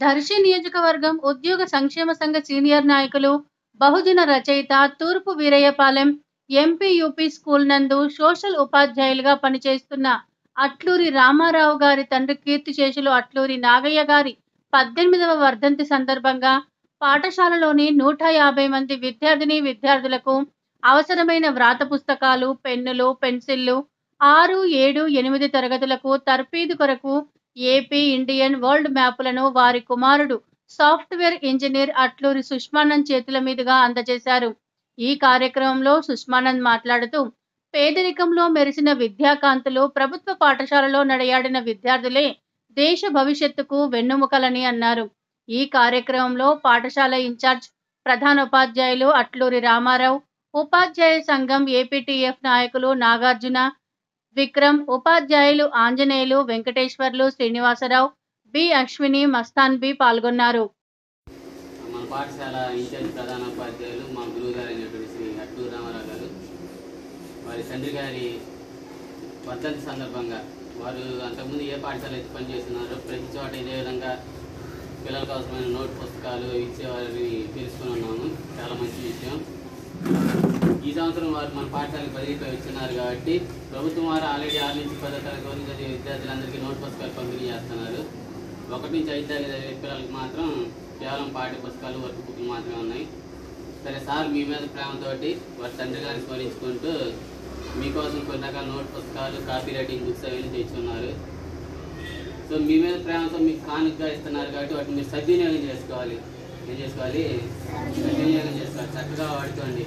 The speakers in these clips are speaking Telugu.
దర్శి నియోజకవర్గం ఉద్యోగ సంక్షేమ సంఘ సీనియర్ నాయకులు బహుజన రచయిత తూర్పు వీరయ్యపాలెం ఎంపీ యూపీ స్కూల్ నందు సోషల్ ఉపాధ్యాయులుగా పనిచేస్తున్న అట్లూరి రామారావు గారి తండ్రి కీర్తిశేషులు అట్లూరి నాగయ్య గారి పద్దెనిమిదవ వర్ధంతి సందర్భంగా పాఠశాలలోని నూట యాభై మంది విద్యార్థిని విద్యార్థులకు అవసరమైన వ్రాత పుస్తకాలు పెన్నులు పెన్సిళ్లు ఆరు ఏడు ఎనిమిది తరగతులకు తర్ఫీదు కొరకు ఏపీ ఇండియన్ వరల్డ్ మ్యాపులను వారి కుమారుడు సాఫ్ట్వేర్ ఇంజనీర్ అట్లూరి సుష్మానంద్ చేతుల మీదుగా అందజేశారు ఈ కార్యక్రమంలో సుష్మానంద్ మాట్లాడుతూ పేదరికంలో మెరిసిన విద్యాకాంతులు ప్రభుత్వ పాఠశాలలో నడయాడిన విద్యార్థులే దేశ భవిష్యత్తుకు వెన్నుముకలని అన్నారు ఈ కార్యక్రమంలో పాఠశాల ఇన్ఛార్జ్ ప్రధానోపాధ్యాయులు అట్లూరి రామారావు ఉపాధ్యాయ సంఘం ఏపీటీఎఫ్ నాయకులు నాగార్జున విక్రమ్ ఉపాధ్యాయులు ఆంజనేయులు వెంకటేశ్వర్లు శ్రీనివాసరావు బి అశ్విని మస్తాన్ బి పాల్గొన్నారు మన పాఠశాల ఇన్ఛార్జ్ ప్రధానోపాధ్యాయులు మా గురువు గారు అయినటువంటి శ్రీ అట్టూరు రామారావు గారు వారి తండ్రి గారి వర్ధంతి సందర్భంగా వారు అంతకుముందు ఏ పాఠశాల అయితే పనిచేస్తున్నారో ప్రతి చోట ఇదే విధంగా పిల్లలకు అవసరమైన నోట్ పుస్తకాలు ఇచ్చేవారిని తెలుసుకుని ఉన్నాము చాలా మంచి విషయం ఈ సంవత్సరం వారు మన పాఠశాలకు బదిలీపై వచ్చినారు కాబట్టి ప్రభుత్వం వారు ఆల్రెడీ ఆరు నుంచి పదో తరగతి వరకు చదివే విద్యార్థులందరికీ నోట్ పుస్తకాలు పంపిణీ చేస్తున్నారు ఒకటి నుంచి ఐదు తరగతి చదివే పిల్లలకు మాత్రం కేవలం పాఠ్య పుస్తకాలు వర్క్ బుక్లు మాత్రమే ఉన్నాయి సరే సార్ మీ మీద ప్రేమతోటి వారి తండ్రి గారిని స్మరించుకుంటూ మీకోసం కొన్ని రకాల నోట్ పుస్తకాలు కాపీ రైటింగ్ బుక్స్ అవన్నీ తెచ్చున్నారు సో మీ మీద ప్రేమతో మీకు కానుకగా ఇస్తున్నారు కాబట్టి వాటిని మీరు సద్వినియోగం చేసుకోవాలి ఏం చేసుకోవాలి సద్వినియోగం చేసుకోవాలి చక్కగా వాడుకోండి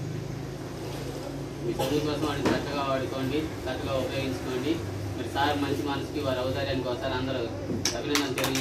మీ చదువు కోసం వాటిని చక్కగా వాడుకోండి చక్కగా ఉపయోగించుకోండి మరి సార్ మంచి మనసుకి వారి ఔదార్యానికి ఒకసారి అందరూ అభినందన తెలియజేయండి